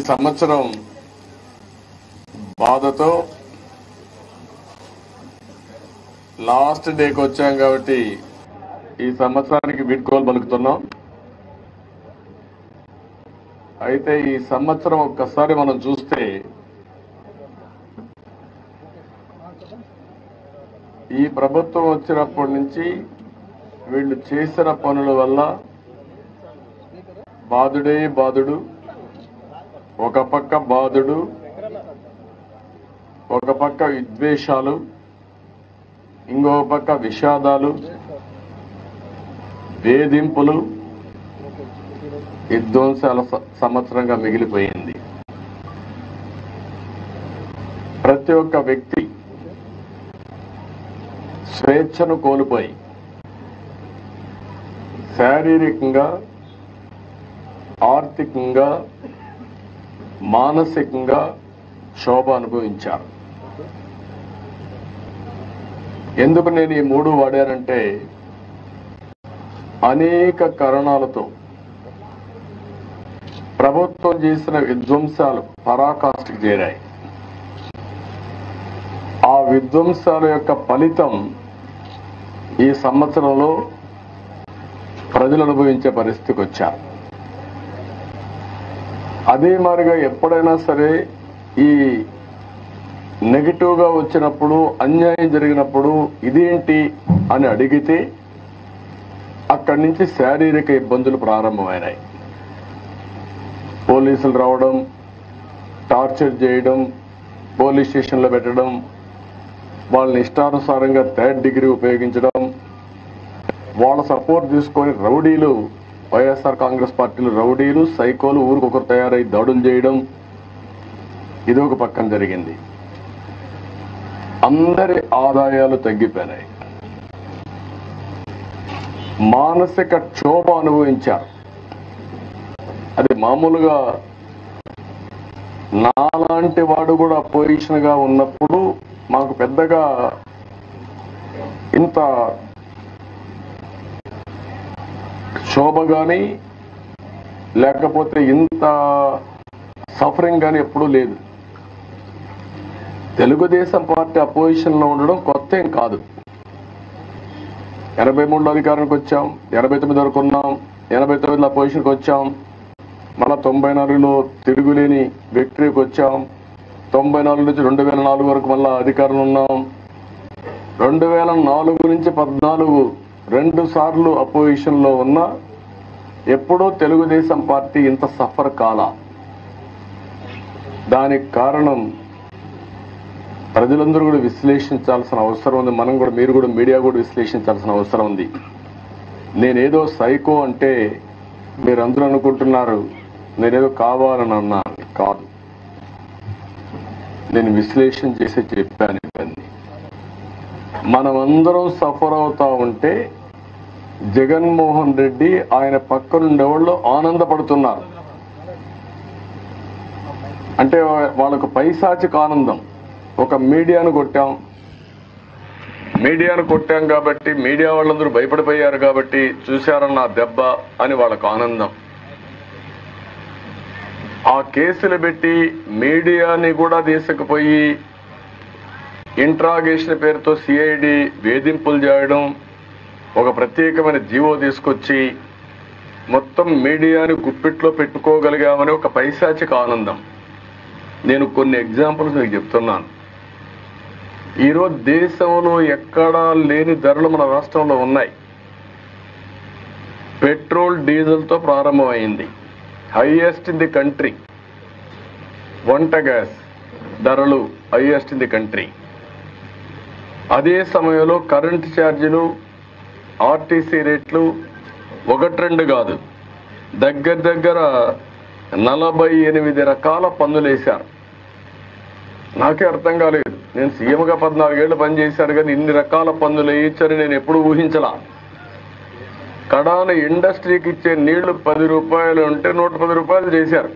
సంవత్సరం బాధతో లాస్ట్ డేకి వచ్చాం కాబట్టి ఈ సంవత్సరానికి వీడ్కోలు పలుకుతున్నాం అయితే ఈ సంవత్సరం ఒక్కసారి మనం చూస్తే ఈ ప్రభుత్వం వచ్చినప్పటి నుంచి వీళ్ళు చేసిన పనుల వల్ల బాధుడే బాధుడు ఒక పక్క బాధుడు ఒక పక్క విద్వేషాలు ఇంకో పక్క విషాదాలు వేధింపులు విధ్వంసాల స- సంవత్సరంగా మిగిలిపోయింది ప్రతి ఒక్క వ్యక్తి స్వేచ్ఛను కోల్పోయి శారీరకంగా ఆర్థికంగా మానసికంగా శోభ అనుభవించారు ఎందుకు నేను ఈ మూడు వాడానంటే అనేక కారణాలతో ప్రభుత్వం చేసిన విధ్వంసాలు పరాకాష్ఠకి చేరాయి ఆ విధ్వంసాల యొక్క ఫలితం ఈ సంవత్సరంలో ప్రజలు అనుభవించే పరిస్థితికి వచ్చారు అదే మాదిరిగా ఎప్పుడైనా సరే ఈ నెగిటివ్ గా వచ్చినప్పుడు అన్యాయం జరిగినప్పుడు ఇదేంటి అని అడిగితే అక్కడి నుంచి శారీరక ఇబ్బందులు ప్రారంభమైనాయి పోలీసులు రావడం టార్చర్ చేయడం పోలీస్ స్టేషన్లో పెట్టడం వాళ్ళని ఇష్టానుసారంగా థర్డ్ డిగ్రీ ఉపయోగించడం వాళ్ళ సపోర్ట్ తీసుకొని రౌడీలు వైఎస్ఆర్ కాంగ్రెస్ పార్టీలు రౌడీలు సైకోలు ఊరికొకరు తయారై దాడులు చేయడం ఇది ఒక పక్కన జరిగింది అందరి ఆదాయాలు తగ్గిపోయినాయి మానసిక క్షోభ అనుభవించారు అది మామూలుగా నాలాంటి వాడు కూడా పొజిషన్ గా ఉన్నప్పుడు మాకు పెద్దగా ఇంత శోభ కానీ లేకపోతే ఇంత సఫరింగ్ కానీ ఎప్పుడూ లేదు తెలుగుదేశం పార్టీ అపోజిషన్ లో ఉండడం కొత్త ఏం కాదు ఎనభై మూడులో అధికారానికి వచ్చాం ఎనభై తొమ్మిది వరకు ఉన్నాం ఎనభై తొమ్మిదిలో అపోజిషన్కి వచ్చాం మళ్ళా తొంభై నాలుగులో తిరుగులేని వ్యక్తికి వచ్చాం తొంభై నాలుగు నుంచి రెండు వేల నాలుగు వరకు మళ్ళా అధికారంలో ఉన్నాం రెండు వేల నాలుగు నుంచి పద్నాలుగు రెండు సార్లు అపోజిషన్ లో ఉన్నా ఎప్పుడూ తెలుగుదేశం పార్టీ ఇంత సఫర్ కాల దానికి కారణం ప్రజలందరూ కూడా విశ్లేషించాల్సిన అవసరం ఉంది మనం కూడా మీరు కూడా మీడియా కూడా విశ్లేషించాల్సిన అవసరం ఉంది నేనేదో సైకో అంటే మీరందరూ అనుకుంటున్నారు నేనేదో కావాలని అన్నాను కాదు నేను విశ్లేషణ చేసి చెప్పాను ఇవన్నీ మనమందరం సఫర్ అవుతా ఉంటే జగన్మోహన్ రెడ్డి ఆయన పక్కనుండేవాళ్ళు ఆనందపడుతున్నారు అంటే వాళ్ళకు పైశాచిక ఆనందం ఒక మీడియాను కొట్టాం మీడియాను కొట్టాం కాబట్టి మీడియా వాళ్ళందరూ భయపడిపోయారు కాబట్టి చూశారన్న దెబ్బ అని వాళ్ళకు ఆనందం ఆ కేసులు పెట్టి మీడియాని కూడా తీసుకుపోయి ఇంట్రాగేషన్ పేరుతో సిఐడి వేధింపులు చేయడం ఒక ప్రత్యేకమైన జీవో తీసుకొచ్చి మొత్తం మీడియాని గుప్పిట్లో పెట్టుకోగలిగామని ఒక పైశాచిక ఆనందం నేను కొన్ని ఎగ్జాంపుల్స్ మీకు చెప్తున్నాను ఈరోజు దేశంలో ఎక్కడా లేని ధరలు మన రాష్ట్రంలో ఉన్నాయి పెట్రోల్ డీజిల్తో ప్రారంభమైంది హైయెస్ట్ ఇన్ ది కంట్రీ వంట గ్యాస్ ధరలు హైయెస్ట్ ఇన్ ది కంట్రీ అదే సమయంలో కరెంటు ఛార్జీలు ఆర్టీసీ రేట్లు ఒకటి రెండు కాదు దగ్గర దగ్గర నలభై ఎనిమిది రకాల పన్నులు వేశారు నాకే అర్థం కాలేదు నేను సీఎంగా పద్నాలుగేళ్లు పనిచేశాను కానీ ఇన్ని రకాల పన్నులు వేయించని నేను ఎప్పుడు ఊహించలా కడాన ఇండస్ట్రీకి ఇచ్చే నీళ్లు పది రూపాయలు ఉంటే నూట పది రూపాయలు చేశారు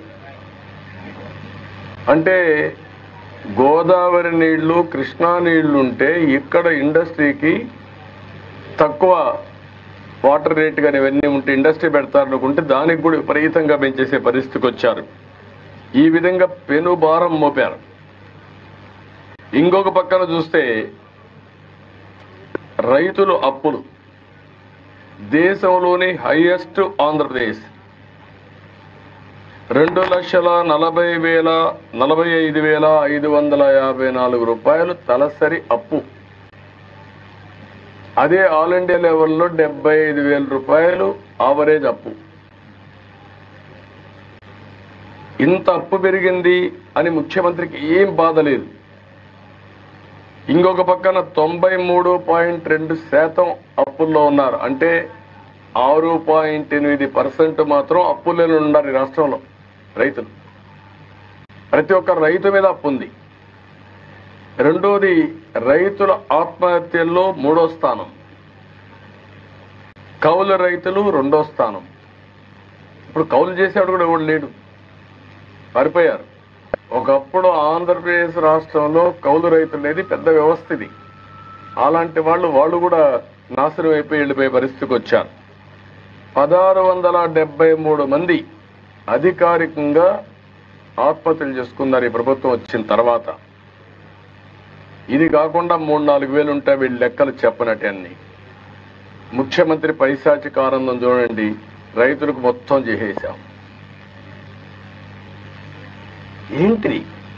అంటే గోదావరి నీళ్లు కృష్ణా నీళ్లు ఉంటే ఇక్కడ ఇండస్ట్రీకి తక్కువ వాటర్ రేట్ కానీ ఇవన్నీ ఉంటే ఇండస్ట్రీ పెడతారనుకుంటే దానికి కూడా విపరీతంగా పెంచేసే పరిస్థితికి వచ్చారు ఈ విధంగా పెనుభారం మోపారు ఇంకొక పక్కన చూస్తే రైతులు అప్పులు దేశంలోని హైయెస్ట్ ఆంధ్రప్రదేశ్ రెండు లక్షల నలభై వేల నలభై ఐదు వేల ఐదు వందల యాభై నాలుగు రూపాయలు తలసరి అప్పు అదే ఆల్ ఇండియా లెవెల్లో డెబ్బై ఐదు వేల రూపాయలు ఆవరేజ్ అప్పు ఇంత అప్పు పెరిగింది అని ముఖ్యమంత్రికి ఏం బాధ లేదు ఇంకొక పక్కన తొంభై మూడు పాయింట్ రెండు శాతం అప్పుల్లో ఉన్నారు అంటే ఆరు పాయింట్ ఎనిమిది పర్సెంట్ మాత్రం అప్పులలో ఉన్నారు ఈ రాష్ట్రంలో రైతులు ప్రతి ఒక్క రైతు మీద అప్పు ఉంది రెండోది రైతుల ఆత్మహత్యల్లో మూడో స్థానం కౌలు రైతులు రెండో స్థానం ఇప్పుడు కౌలు చేసేవాడు కూడా ఎవడు లేడు పారిపోయారు ఒకప్పుడు ఆంధ్రప్రదేశ్ రాష్ట్రంలో కౌలు రైతులు అనేది పెద్ద వ్యవస్థ ఇది అలాంటి వాళ్ళు వాళ్ళు కూడా నాశనం అయిపోయి వెళ్ళిపోయే పరిస్థితికి వచ్చారు పదహారు వందల డెబ్బై మూడు మంది అధికారికంగా ఆత్మహత్యలు చేసుకున్నారు ఈ ప్రభుత్వం వచ్చిన తర్వాత ఇది కాకుండా మూడు నాలుగు వేలు ఉంటే వీళ్ళు లెక్కలు చెప్పనట్టు అన్ని ముఖ్యమంత్రి పైశాచిక ఆనందం చూడండి రైతులకు మొత్తం చేసేసాం ఏంటి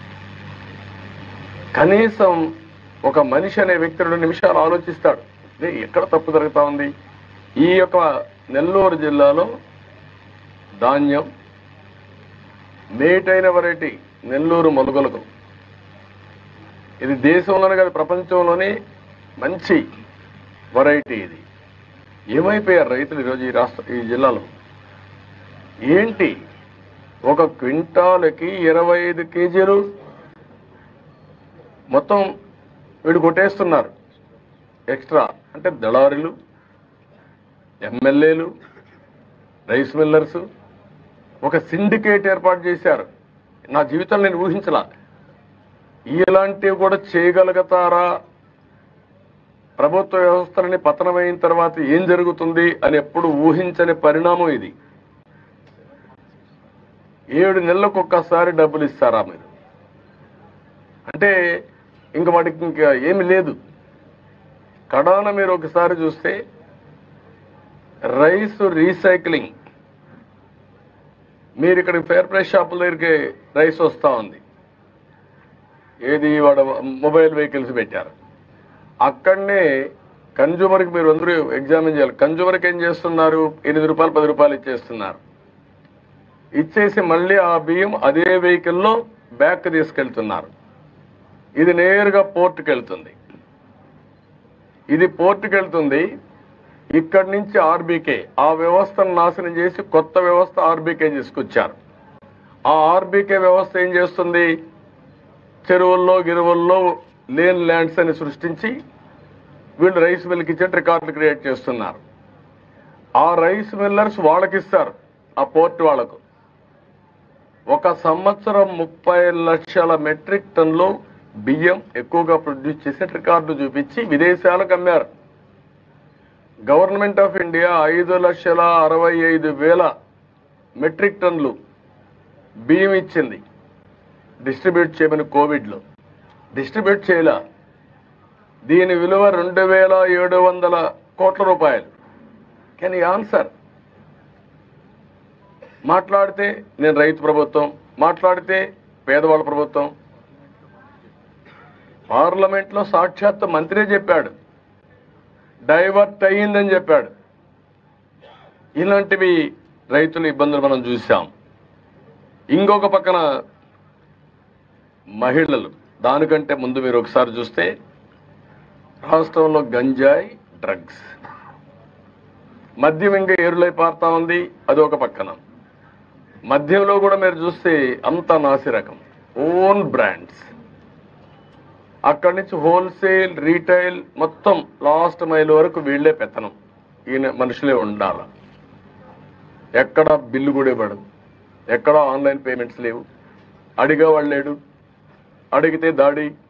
కనీసం ఒక మనిషి అనే వ్యక్తి రెండు నిమిషాలు ఆలోచిస్తాడు "లే, ఎక్కడ తప్పు జరుగుతా ఉంది ఈ యొక్క నెల్లూరు జిల్లాలో ధాన్యం మేటైన వెరైటీ నెల్లూరు మొలకలకు ఇది దేశంలోనే కాదు ప్రపంచంలోనే మంచి వెరైటీ ఇది ఏమైపోయారు రైతులు ఈరోజు ఈ రాష్ట్ర ఈ జిల్లాలో ఏంటి ఒక క్వింటాలకి ఇరవై ఐదు కేజీలు మొత్తం వీడు కొట్టేస్తున్నారు ఎక్స్ట్రా అంటే దళారులు ఎమ్మెల్యేలు రైస్ మిల్లర్స్ ఒక సిండికేట్ ఏర్పాటు చేశారు నా జీవితంలో నేను ఊహించలా ఇలాంటివి కూడా చేయగలుగుతారా ప్రభుత్వ వ్యవస్థలని పతనమైన తర్వాత ఏం జరుగుతుంది అని ఎప్పుడు ఊహించని పరిణామం ఇది ఏడు నెలలకు ఒక్కసారి డబ్బులు ఇస్తారా మీరు అంటే ఇంక వాటికి ఇంకా ఏమి లేదు కడాన మీరు ఒకసారి చూస్తే రైస్ రీసైక్లింగ్ మీరు ఇక్కడ ఫేర్ ప్రైస్ షాపుల దగ్గరికి రైస్ వస్తూ ఉంది ఏది వాడు మొబైల్ వెహికల్స్ పెట్టారు అక్కడనే కన్జ్యూమర్కి మీరు అందరూ ఎగ్జామిన్ చేయాలి కన్జ్యూమర్కి ఏం చేస్తున్నారు ఎనిమిది రూపాయలు పది రూపాయలు ఇచ్చేస్తున్నారు ఇచ్చేసి మళ్ళీ ఆ బియ్యం అదే వెహికల్లో బ్యాక్ తీసుకెళ్తున్నారు ఇది నేరుగా పోర్టుకి వెళ్తుంది ఇది పోర్టుకి వెళ్తుంది ఇక్కడి నుంచి ఆర్బీకే ఆ వ్యవస్థను నాశనం చేసి కొత్త వ్యవస్థ ఆర్బీకే తీసుకొచ్చారు ఆ ఆర్బీకే వ్యవస్థ ఏం చేస్తుంది చెరువుల్లో గిరువుల్లో లేన్ ల్యాండ్స్ అని సృష్టించి వీళ్ళు రైస్ మిల్కి ఇచ్చే రికార్డులు క్రియేట్ చేస్తున్నారు ఆ రైస్ మిల్లర్స్ వాళ్ళకిస్తారు ఆ పోర్ట్ వాళ్ళకు ఒక సంవత్సరం ముప్పై లక్షల మెట్రిక్ టన్లు బియ్యం ఎక్కువగా ప్రొడ్యూస్ చేసే రికార్డు చూపించి విదేశాలకు అమ్మారు గవర్నమెంట్ ఆఫ్ ఇండియా ఐదు లక్షల అరవై ఐదు వేల మెట్రిక్ టన్లు బియ్యం ఇచ్చింది డిస్ట్రిబ్యూట్ చేయమని కోవిడ్లో డిస్ట్రిబ్యూట్ చేయలా దీని విలువ రెండు వేల ఏడు వందల కోట్ల రూపాయలు కెన్ ఈ ఆన్సర్ మాట్లాడితే నేను రైతు ప్రభుత్వం మాట్లాడితే పేదవాళ్ళ ప్రభుత్వం పార్లమెంట్లో సాక్షాత్ మంత్రే చెప్పాడు డైవర్ట్ అయ్యిందని చెప్పాడు ఇలాంటివి రైతుల ఇబ్బందులు మనం చూసాం ఇంకొక పక్కన మహిళలు దానికంటే ముందు మీరు ఒకసారి చూస్తే రాష్ట్రంలో గంజాయి డ్రగ్స్ మద్యం ఇంకా ఏరులై పారుతా ఉంది అది ఒక పక్కన మద్యంలో కూడా మీరు చూస్తే అంత నాసిరకం ఓన్ బ్రాండ్స్ అక్కడి నుంచి హోల్సేల్ రీటైల్ మొత్తం లాస్ట్ మైల్ వరకు వీళ్ళే పెత్తనం ఈయన మనుషులే ఉండాల ఎక్కడ బిల్లు కూడా ఇవ్వడం ఎక్కడ ఆన్లైన్ పేమెంట్స్ లేవు అడిగేవాళ్ళు లేడు అడిగితే దాడి